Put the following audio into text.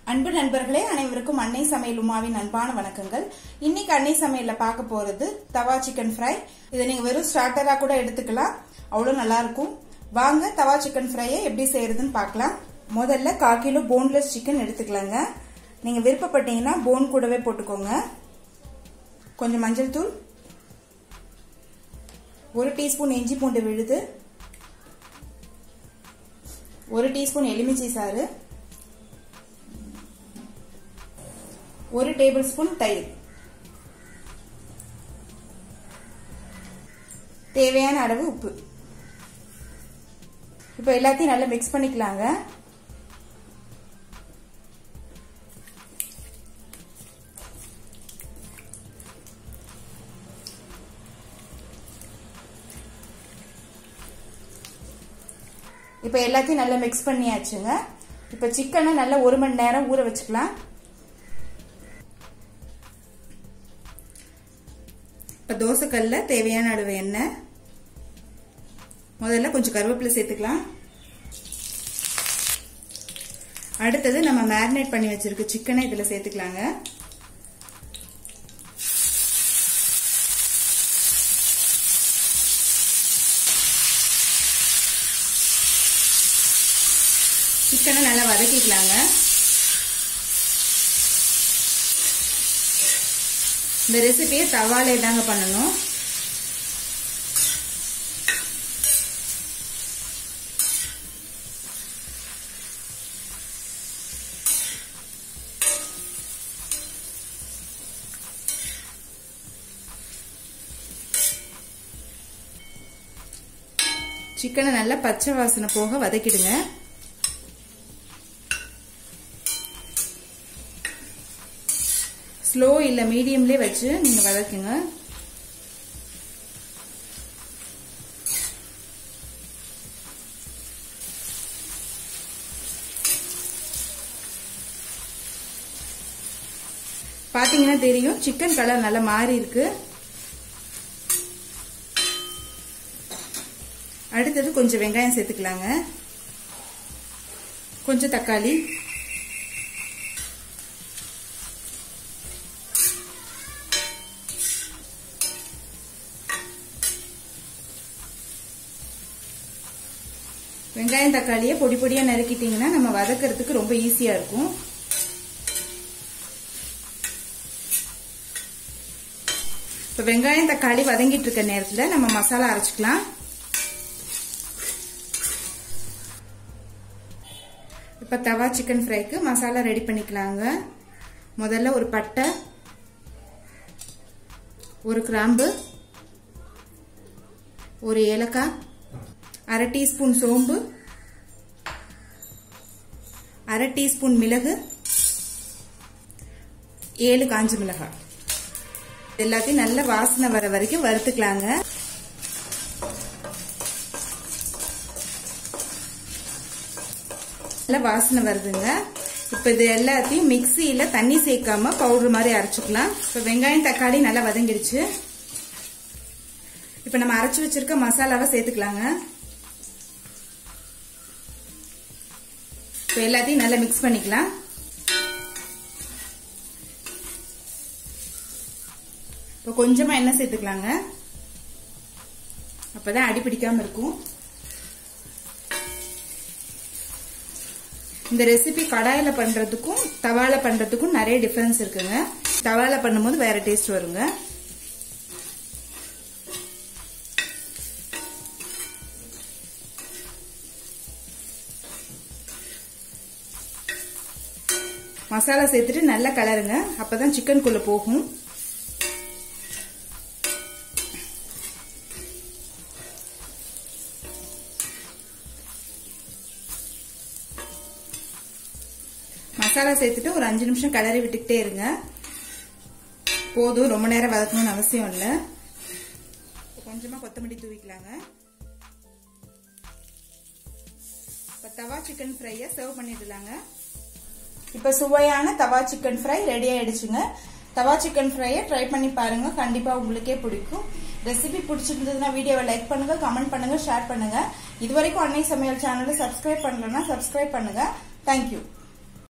அன்பு நண்பர்களே அனைவருக்கும் அன்னை சமையல் உமாவின் அன்பான வணக்கங்கள் இன்னைக்கு அன்னை சமையல்ல பார்க்க போறது தவா சிக்கன் ஃப்ரை இதை நீங்க வெறும் ஸ்டார்டரா கூட எடுத்துக்கலாம் அவ்வளவு நல்லா இருக்கும் வாங்க தவா சிக்கன் ஃப்ரையை எப்படி செய்யறதுன்னு பார்க்கலாம் முதல்ல கால் கிலோ போன்லெஸ் சிக்கன் எடுத்துக்கலாங்க நீங்க விருப்பப்பட்டீங்கன்னா போன் கூடவே போட்டுக்கோங்க கொஞ்சம் மஞ்சள் தூள் ஒரு டீஸ்பூன் இஞ்சி பூண்டு விழுது ஒரு டீஸ்பூன் எலுமிச்சை சாறு ஒரு டேபிள் ஸ்பூன் தயிர் தேவையான அளவு உப்பு இப்போ எல்லாத்தையும் நல்லா மிக்ஸ் பண்ணிக்கலாங்க இப்போ எல்லாத்தையும் நல்லா மிக்ஸ் பண்ணியாச்சுங்க இப்போ சிக்கனை நல்லா ஒரு மணி நேரம் ஊற வச்சுக்கலாம் இப்போ தோசைக்கல்ல தேவையான அளவு எண்ணெய் முதல்ல கொஞ்சம் கருவேப்பிலை சேர்த்துக்கலாம் அடுத்தது நம்ம மேரினேட் பண்ணி வச்சிருக்க சிக்கனை இதில் சேர்த்துக்கலாங்க சிக்கனை நல்லா வதக்கிக்கலாங்க இந்த ரெசிபியை தவாலே தாங்க பண்ணணும் சிக்கனை நல்லா பச்சை வாசனை போக வதக்கிடுங்க ஸ்லோ இல்ல மீடியம்லயே வச்சு நீங்க வதக்குங்க பாத்தீங்கன்னா தெரியும் சிக்கன் கலர் நல்லா மாறி இருக்கு அடுத்தது கொஞ்சம் வெங்காயம் சேர்த்துக்கலாங்க கொஞ்சம் தக்காளி வெங்காயம் தக்காளியை பொடி பொடியா நறுக்கிட்டீங்கன்னா நம்ம வதக்கிறதுக்கு ரொம்ப ஈஸியா இருக்கும் இப்போ வெங்காயம் தக்காளி வதங்கிட்டு இருக்க நேரத்தில் நம்ம மசாலா அரைச்சிக்கலாம் இப்போ தவா சிக்கன் ஃப்ரைக்கு மசாலா ரெடி பண்ணிக்கலாங்க முதல்ல ஒரு பட்டை ஒரு கிராம்பு ஒரு ஏலக்காய் அரை டீஸ்பூன் சோம்பு அரை டீஸ்பூன் மிளகு ஏழு காஞ்ச மிளகாய் எல்லாத்தையும் நல்ல வாசனை வர வரைக்கும் வறுத்துக்கலாங்க நல்ல வாசனை வருதுங்க இப்போ இது எல்லாத்தையும் மிக்சியில தண்ணி சேர்க்காம பவுடர் மாதிரி அரைச்சிக்கலாம் இப்போ வெங்காயம் தக்காளி நல்லா வதங்கிடுச்சு இப்போ நம்ம அரைச்சி வச்சிருக்க மசாலாவை சேர்த்துக்கலாங்க இப்போ எல்லாத்தையும் நல்லா மிக்ஸ் பண்ணிக்கலாம் இப்போ கொஞ்சமா எண்ணெய் சேர்த்துக்கலாங்க அப்பதான் அடி பிடிக்காம இருக்கும் இந்த ரெசிபி கடாயில பண்றதுக்கும் தவால பண்றதுக்கும் நிறைய டிஃபரன்ஸ் இருக்குங்க தவால பண்ணும்போது வேற டேஸ்ட் வருங்க மசாலா சேர்த்துட்டு நல்லா கலருங்க அப்பதான் சிக்கனுக்குள்ள போகும் மசாலா சேர்த்துட்டு ஒரு அஞ்சு நிமிஷம் கலரி விட்டுக்கிட்டே இருங்க போதும் ரொம்ப நேரம் வதக்கணும்னு அவசியம் இல்லை கொஞ்சமா கொத்தமல்லி தூவிக்கலாங்க இப்போ தவா சிக்கன் ஃப்ரையை சர்வ் பண்ணிடலாங்க இப்போ சுவையான தவா சிக்கன் ஃப்ரை ரெடி ஆயிடுச்சுங்க தவா சிக்கன் ஃப்ரையை ட்ரை பண்ணி பாருங்க கண்டிப்பா உங்களுக்கே பிடிக்கும் ரெசிபி பிடிச்சிருந்ததுன்னா வீடியோவை லைக் பண்ணுங்க கமெண்ட் பண்ணுங்க ஷேர் பண்ணுங்க இது வரைக்கும் அன்னை சமையல் சேனலை சப்ஸ்கிரைப் பண்ணலன்னா சப்ஸ்கிரைப் பண்ணுங்க தேங்க்யூ